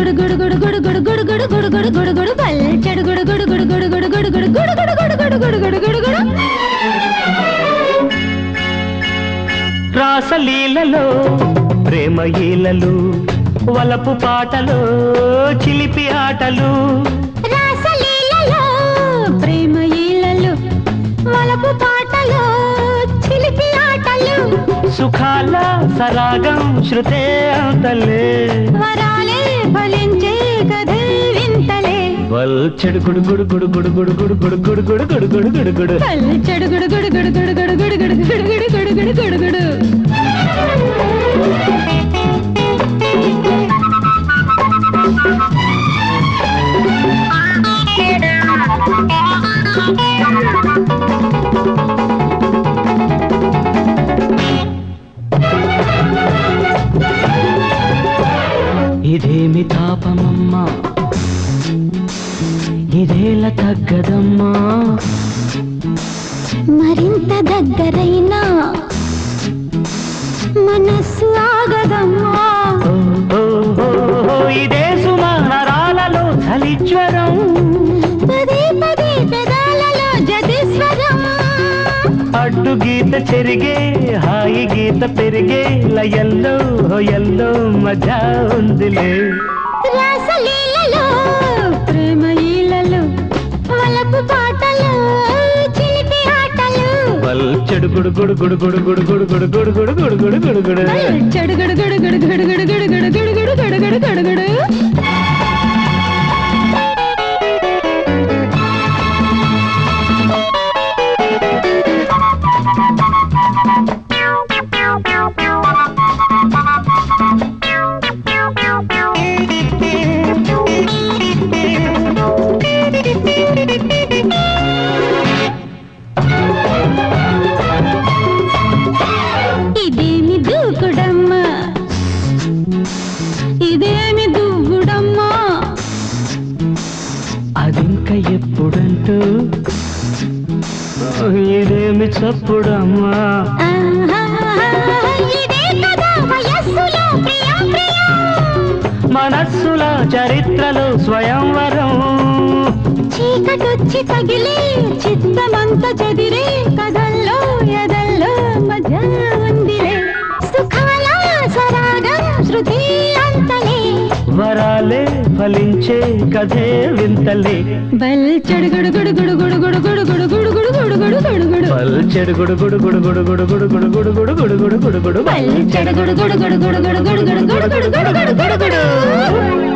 గుడు గుడు గుడు గుడు గుడు గుడు గుడు గుడు గుడు గుడు గుడు పల్చడు గుడు గుడు గుడు గుడు గుడు గుడు గుడు గుడు గుడు గుడు గుడు గుడు గుడు గుడు గుడు రాసలీలలో ప్రేమ ఈలలు వలపు పాటలు చిలిపి ఆటలు రాసలీలలో ప్రేమ ఈలలు వలపు పాటలు చిలిపి ఆటలు సుఖాల సరాగం శృతే అంతలే వరాలే ఫలించే కథే వింతలే వల్చెడు గుడు గుడు గుడు గుడు గుడు గుడు గుడు గుడు గుడు గుడు గుడు గుడు గుడు పల్చడు గుడు గుడు గుడు గుడు గుడు గుడు గుడు గుడు గుడు గుడు గుడు గుడు గుడు ఇదేమి తాపమమ్మా ఇదేల తగ్గదమ్మా మరింత దగ్గరైనా మనస్సు ఆగదమ్మా ఓ, ఓ, ఓ, ఓ, ఇదే సుమా నరాలలో చలి జ్వరం పదే పదే పెదాలలో జతిస్వరం అడ్డు గీత చెరిగే హాయి గీత పెరిగే లయల్లో హొయల్లో మజా ఉందిలే రాసలీలలో ప్రేమ ఈలలు వలపు పాటలు చిలిపి ఆటలు వల్చెడు గుడు గుడు గుడు గుడు గుడు గుడు గుడు గుడు గుడు గుడు గుడు గుడు గుడు చెడు గడు గడు గడు గడు గడు గడు గడు గడు గడు గడు గడు గడు గడు ఇదేమి దూకుడమ్మా ఇదేమి దూకుడమ్మా అదింక ఎప్పుడంటూ ఇదేమి చప్పుడమ్మా ఆహా, ఇదే కదా వయస్సులో ప్రియం ప్రియం మనస్సుల చరిత్రలో స్వయంవరం చీకటొచ్చి తగిలి చిత్తమంత చెదిరి కథల్లో ఎదల్లో మజా ఉందిలే సుఖాల సరాగం శృతి అంతలే వరాలే ఫలించే కథే వింతలే బల్ చెడుగుడు గుడు గుడు గుడు గుడు గుడు గుడు గుడు గుడు గుడు గుడు గుడు గుడు పల్చెడు గుడు గుడు గుడు గుడు గుడు గుడు గుడు గుడు గుడు గుడు గుడు గుడు గుడు బల్ చెడుగుడు గుడు గుడు గుడు గుడు గుడు గుడు గుడు గుడు గుడు గుడు గుడు గుడు